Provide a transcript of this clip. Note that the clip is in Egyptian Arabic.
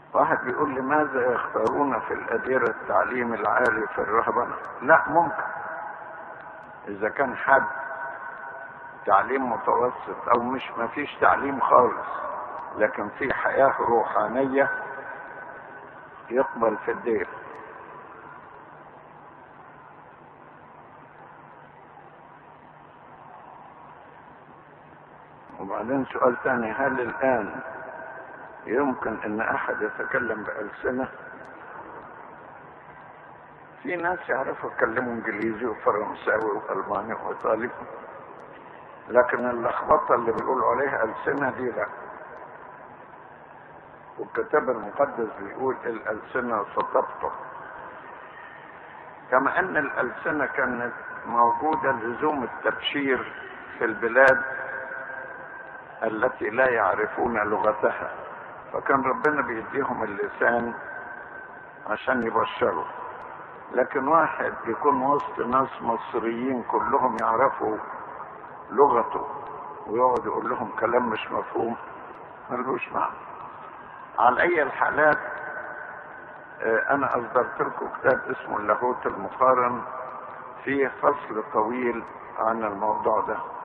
واحد بيقول لماذا يختارون في الأديرة التعليم العالي في الرهبنة لا ممكن إذا كان حد تعليم متوسط أو مش ما فيش تعليم خالص لكن في حياة روحانية يقبل في الدير وبعدين سؤال ثاني هل الآن يمكن ان احد يتكلم بألسنة في ناس يعرفوا يتكلموا انجليزي وفرنساوي والماني وايطالي لكن اللخبطه اللي بيقولوا عليها السنه دي لا والكتاب المقدس بيقول الالسنه ستبطل كما ان الالسنه كانت موجوده لزوم التبشير في البلاد التي لا يعرفون لغتها فكان ربنا بيديهم اللسان عشان يبشروا لكن واحد يكون وسط ناس مصريين كلهم يعرفوا لغته ويقعد يقول لهم كلام مش مفهوم ملوش معنى على اي الحالات انا اصدرت لكم كتاب اسمه اللاهوت المقارن فيه فصل طويل عن الموضوع ده